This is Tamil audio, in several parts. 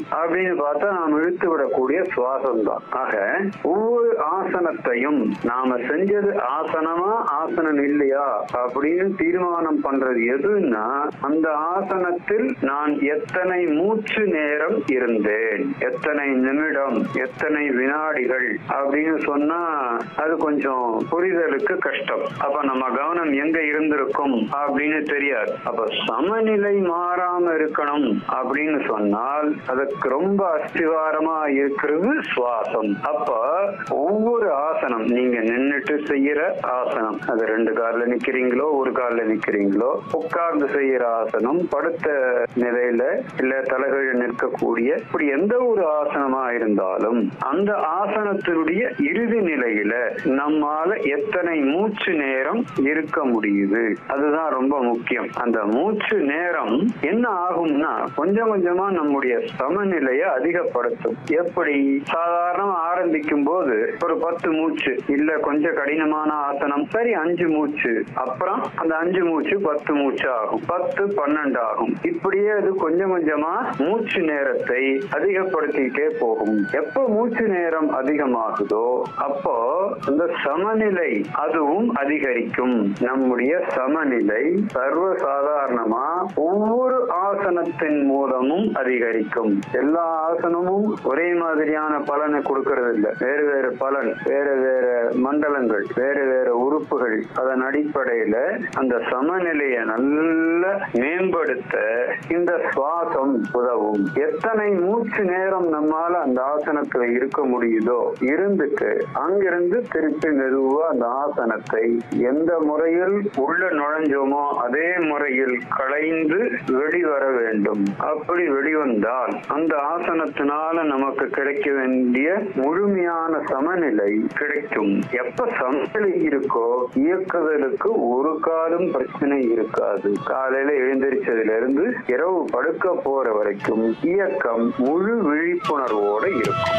அப்படின்னு பார்த்தா நாம் இழுத்து விடக்கூடிய சுவாசம் தான் ஆக ஒவ்வொரு ஆசனத்தையும் நாம செஞ்சது ஆசனமா ஆசனம் இல்லையா அப்படின்னு தீர்மானம் பண்றது எதுன்னா அந்த ஆசனத்தில் நான் எத்தனை மூச்சு நேரம் இருந்தேன் எத்தனை நிமிடம் எத்தனை வினாடிகள் அப்படின்னு சொன்னா அது கொஞ்சம் புரிதலுக்கு கஷ்டம் அப்ப நம்ம கவனம் எங்க இருந்திருக்கும் அப்படின்னு தெரியாது அப்ப சமநிலை மாறாம இருக்கணும் அப்படின்னு சொன்னால் அதுக்கு ரொம்ப அஸ்திவாரமா இருக்கிறது சுவாசம் அப்ப ஒவ்வொரு ஆசனம் நீங்க நின்னுட்டு செய்யற ஆசனம் அது ரெண்டு கால்ல நிக்கிறீங்களோ ஒரு கால்ல நிக்கிறீங்களோ உட்கார்ந்து செய்யற ஆசனம் படுத்த நிலையில இல்ல தலைகீழ நிற்கக்கூடிய இப்படி எந்த ஒரு ஆசனமா இருந்தாலும் அந்த ஆசனத்தினுடைய இறுதி நிலையில நம்மால எத்தனை மூச்சு நேரம் இருக்க முடியுது அதுதான் ரொம்ப முக்கியம் அந்த மூச்சு நேரம் என்ன ஆகும்னா கொஞ்சம் கொஞ்சமா நம்முடைய சமநிலையை அதிகப்படுத்தும் எப்படி சாதாரண ஆரம்பிக்கும் போது ஒரு பத்து மூச்சு இல்ல கொஞ்சம் கடினமான ஆசனம் சரி அஞ்சு மூச்சு அப்புறம் அந்த அஞ்சு மூச்சு பத்து மூச்சு ஆகும் பத்து பன்னெண்டு ஆகும் இப்படியே அது கொஞ்சம் கொஞ்சமா மூச்சு நேரத்தை அதிகப்படுத்திக்கிட்டே போகும் எப்ப மூச்சு நேரம் அதிகமாகுதோ அப்போ அந்த சமநிலை அதுவும் அதிகரிக்கும் நம்முடைய சமநிலை சர்வ சாதாரணமா ஒவ்வொரு ஆசனத்தின் மூலமும் அதிகரிக்கும் எல்லா ஆசனமும் ஒரே மாதிரியான பலனை கொடுக்கறது இல்ல வேறு வேறு பலன் வேறு வேறு மண்டலங்கள் வேறு வேறு உறுப்புகள் அதன் அடிப்படையில அந்த சமநிலையை நல்ல மேம்படுத்த இந்த சுவாசம் உதவும் எத்தனை மூச்சு நேரம் நம்மால அந்த ஆசனத்துல இருக்க முடியுதோ இருந்துட்டு அங்கிருந்து திருப்பி மெதுவா அந்த ஆசனத்தை எந்த முறையில் உள்ள நுழைஞ்சோமோ அதே முறையில் களைந்து வெளிவர வேண்டும் அப்படி வெளிவந்தால் அந்த ஆசனத்தினால நமக்கு கிடைக்க வேண்டிய முழுமையான சமநிலை கிடைக்கும் எப்ப சமநிலை இருக்கோ இயக்குதலுக்கு ஒரு காலம் பிரச்சனை இருக்காது காலையில எழுந்திரிச்சதுல இருந்து இரவு படுக்க போற வரைக்கும் இயக்கம் முழு விழிப்புணர்வோட இருக்கும்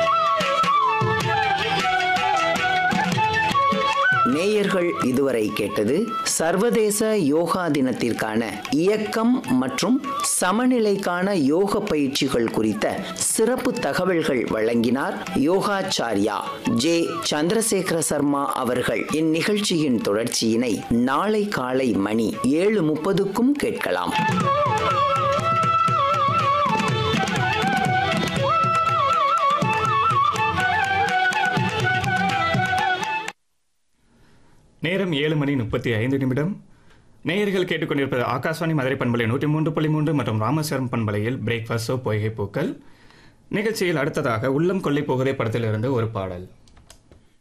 நேயர்கள் இதுவரை கேட்டது சர்வதேச யோகா தினத்திற்கான இயக்கம் மற்றும் சமநிலைக்கான யோக பயிற்சிகள் குறித்த சிறப்பு தகவல்கள் வழங்கினார் யோகாச்சாரியா ஜே சந்திரசேகர சர்மா அவர்கள் இந்நிகழ்ச்சியின் தொடர்ச்சியினை நாளை காலை மணி ஏழு முப்பதுக்கும் கேட்கலாம் நேரம் ஏழு மணி முப்பத்தி ஐந்து நிமிடம் நேயர்கள் கேட்டுக்கொண்டிருப்பது ஆகாஷ்வாணி மதுரை பண்பலை நூற்றி மூன்று புள்ளி மூன்று மற்றும் ராமேஸ்வரம் பண்பலையில் பிரேக்ஃபாஸ்டோ பொய்கை பூக்கள் நிகழ்ச்சியில் அடுத்ததாக உள்ளம் கொள்ளை போகிறே படத்திலிருந்து ஒரு பாடல்